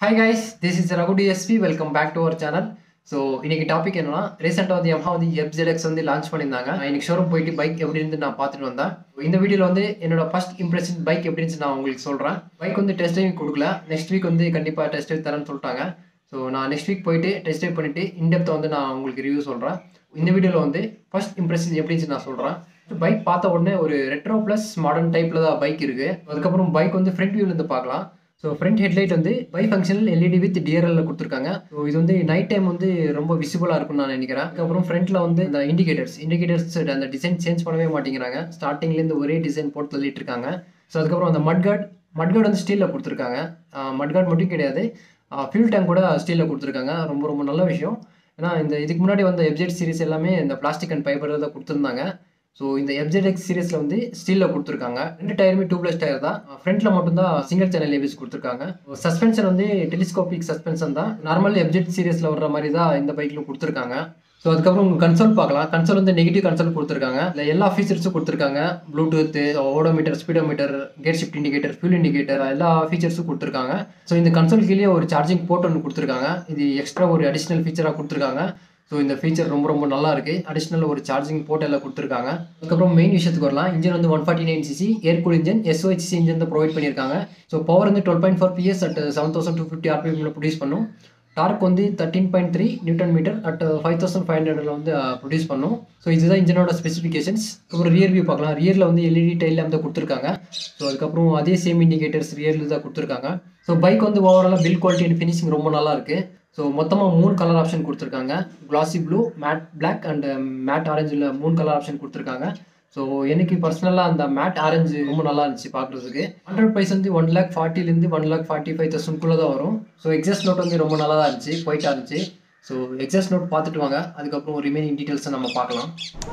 hi guys this is Raghu DSP welcome back to our channel so இன்னைக்கு topic என்னன்னா ரீசெண்டாக வந்து Yamaha வந்து எஃப்ஜெட்எக்ஸ் வந்து லான்ச் பண்ணியிருந்தாங்க நான் இன்னைக்கு ஷோரூம் போயிட்டு பைக் எப்படி இருந்து நான் பார்த்துட்டு வந்தேன் இந்த வீடியோவில் வந்து என்னோட ஃபர்ஸ்ட் இம்ப்ரெஷன் பைக் எப்படி இருந்துச்சு நான் உங்களுக்கு சொல்கிறேன் பைக் வந்து டெஸ்ட் ட்ரைவ் கொடுக்கல நெக்ஸ்ட் வீக் வந்து கண்டிப்பாக டெஸ்ட் ட்ரைவ் தரேன்னு சொல்லிட்டாங்க ஸோ நான் நெக்ஸ்ட் வீக் போயிட்டு டெஸ்ட் ட்ரைவ் பண்ணிட்டு இன்டெப்த்தை வந்து நான் உங்களுக்கு ரிவ்யூ சொல்கிறேன் இந்த வீடியோவில் வந்து ஃபர்ஸ்ட் இம்ப்ரெஷன் எப்படி இருந்துச்சு நான் சொல்கிறேன் பைக் பார்த்த உடனே ஒரு ரெட்ரோ ப்ளஸ் மாடர்ன் டைப்பில் தான் பைக் இருக்குது அதுக்கப்புறம் பைக் வந்து ஃப்ரண்ட் வியூலேருந்து பார்க்கலாம் ஸோ ஃப்ரண்ட் ஹெட்லைட் வந்து பை ஃபங்க்ஷனல் எல்இடி வித் டிஆர்எல்ல கொடுத்துருக்காங்க ஸோ இது வந்து நைட் டைம் வந்து ரொம்ப விசிபிளாக இருக்கும்னு நான் நினைக்கிறேன் அதுக்கப்புறம் ஃப்ரண்ட்ல வந்து இந்த இண்டிகேட்டர்ஸ் இண்டிகேட்டர்ஸ் அந்த டிசைன் சேஞ்ச் பண்ணவே மாட்டேங்கிறாங்க ஸ்டார்டிங்லேருந்து ஒரே டிசைன் போட்டு தள்ளிட்டு இருக்காங்க ஸோ அதுக்கப்புறம் அந்த மட்கார்ட் மட்கார்ட் வந்து ஸ்டீலில் கொடுத்துருக்காங்க மட்கார்ட் மட்டும் கிடையாது ஃபியூல் டேங்க் கூட ஸ்டீலில் கொடுத்துருக்காங்க ரொம்ப ரொம்ப நல்ல விஷயம் ஏன்னா இந்த இதுக்கு முன்னாடி வந்த எப்ஜெட் சீரிஸ் எல்லாமே இந்த பிளாஸ்டிக் அண்ட் ஃபைபர் தான் கொடுத்துருந்தாங்க ஸோ இந்த எஃப்ஜெட்எக்ஸ் சீரிஸில் வந்து ஸ்டீலில் கொடுத்துருக்காங்க ரெண்டு டயருமே டூப்லெஸ் டயர் தான் ஃப்ரண்ட்டில் மட்டும்தான் சிங்கிள் சேனல் ஏபிஎஸ் கொடுத்துருக்காங்க சஸ்பென்ஷன் வந்து டெலிஸ்கோபிக் சஸ்பென்ஷன் தான் நார்மல் எஃப்ஜெட் சீரிஸில் வர்ற மாதிரி தான் இந்த பைக்கில் கொடுத்துருக்காங்க ஸோ அதுக்கப்புறம் உங்கள் கன்சோல் பார்க்கலாம் கன்சோல் வந்து நெகட்டிவ் கன்சோல் கொடுத்துருக்காங்க இல்லை எல்லா ஃபீச்சர்ஸும் கொடுத்துருக்காங்க bluetooth odometer speedometer gear shift indicator fuel indicator எல்லா ஃபீச்சர்ஸும் கொடுத்துருக்காங்க ஸோ இந்த கன்சோல் கீழே ஒரு சார்ஜிங் போர்ட் ஒன்று கொடுத்துருக்காங்க இது எக்ஸ்ட்ரா ஒரு அடிஷ்னல் ஃபீச்சராக கொடுத்துருக்காங்க ஸோ இந்த ஃபீச்சர் ரொம்ப ரொம்ப நல்லா இருக்கு அடிஷ்னல் ஒரு சார்ஜிங் போர்ட் எல்லாம் கொடுத்துருக்காங்க அதுக்கப்புறம் மெயின் விஷயத்துக்கு வரலாம் இன்ஜின் வந்து one forty nine CC air cool engine SOHC engine தான் ப்ரொவைட் பண்ணியிருக்காங்க ஸோ பவர் வந்து twelve point four PS at seven thousand two fifty ஆர்பிஎம்ல ப்ரொடியூஸ் பண்ணும் டார்க் வந்து thirteen point three newton meter at five thousand five ஹண்ட்ரட்ல வந்து produce பண்ணும் so இதுதான் இன்ஜினோட ஸ்பெசிஃபிகேஷன்ஸ் அப்புறம் ரியர் வியூ பார்க்கலாம் ரியரில் வந்து எல்இடி டைல் தான் கொடுத்துருக்காங்க ஸோ அதுக்கப்புறம் அதே சேம் இண்டிகேட்டர்ஸ் ரியரில் தான் கொடுத்துருக்காங்க ஸோ பைக் வந்து ஓவராலாக பில் குவாலிட்டி அண்ட் ஃபினிஷிங் ரொம்ப நல்லா இருக்கு ஸோ மொத்தமாக மூணு கலர் ஆப்ஷன் கொடுத்துருக்காங்க classy blue matte black and matte ஆரஞ்சில் மூணு கலர் ஆப்ஷன் கொடுத்துருக்காங்க ஸோ எனக்கு பர்சனலாக அந்த மேட் ஆரஞ்சு ரொம்ப நல்லா இருந்துச்சு பார்க்குறதுக்கு ஹண்ட்ரட் ப்ரைஸ் வந்து ஒன் லேக் ஃபார்ட்டிலேருந்து ஒன் லேக் ஃபார்ட்டி ஃபைவ் தௌசண்ட்குள்ளே தான் வரும் ஸோ எக்ஸாஸ்ட் நோட் வந்து ரொம்ப நல்லா தான் இருந்துச்சு போயிட்டா இருந்துச்சு ஸோ எக்ஸாஸ்ட் நோட் பார்த்துட்டு வாங்க அதுக்கப்புறம் ரிமைனிங் டீட்டெயில்ஸை நம்ம பார்க்கலாம்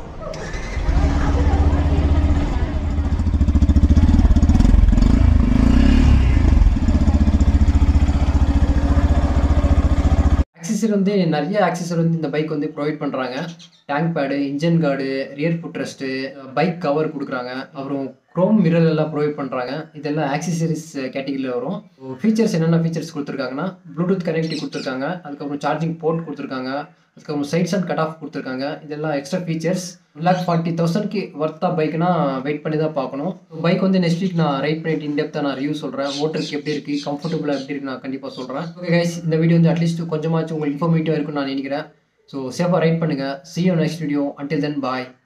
ஆக்சசரி வந்து நிறைய ஆக்சசரி வந்து இந்த பைக் வந்து ப்ரொவைட் பண்ணுறாங்க tank pad engine guard rear foot rest bike cover கொடுக்குறாங்க அப்புறம் க்ரோம் மிரர் எல்லாம் ப்ரொவைட் பண்ணுறாங்க இதெல்லாம் ஆக்சசரிஸ் கேட்டகரியில் வரும் ஃபீச்சர்ஸ் என்னென்ன ஃபீச்சர்ஸ் கொடுத்துருக்காங்கன்னா ப்ளூடூத் கனெக்டிவ் கொடுத்துருக்காங்க அதுக்கப்புறம் சார்ஜிங் போர்ட் கொடுத்துருக்காங்க அதுக்கப்புறம் சைட்ஸ் அண்ட் கட் ஆஃப் கொடுத்துருக்காங்க இதெல்லாம் extra features one lakh forty தௌசண்ட்க்கு ஒர்த்தா பைக்னா வெயிட் பண்ணி தான் பார்க்கணும் பைக் வந்து நெக்ஸ்ட் வீக் நான் ரைட் பண்ணிட்டு இன்டெப்த்தாக நான் ரிவ்யூ சொல்கிறேன் ஓட்டருக்கு எப்படி இருக்குது கம்ஃபர்டபுளாக எப்படி இருக்கு நான் கண்டிப்பாக சொல்கிறேன் ஓகே கைஸ் இந்த வீடியோ வந்து அட்லீஸ்ட் கொஞ்சமாச்சும் உங்களுக்கு இன்ஃபர்மேட்டிவாக இருக்கும்னு நான் நினைக்கிறேன் ஸோ சேஃபாக ரைட் பண்ணுங்கள் see you next video until then bye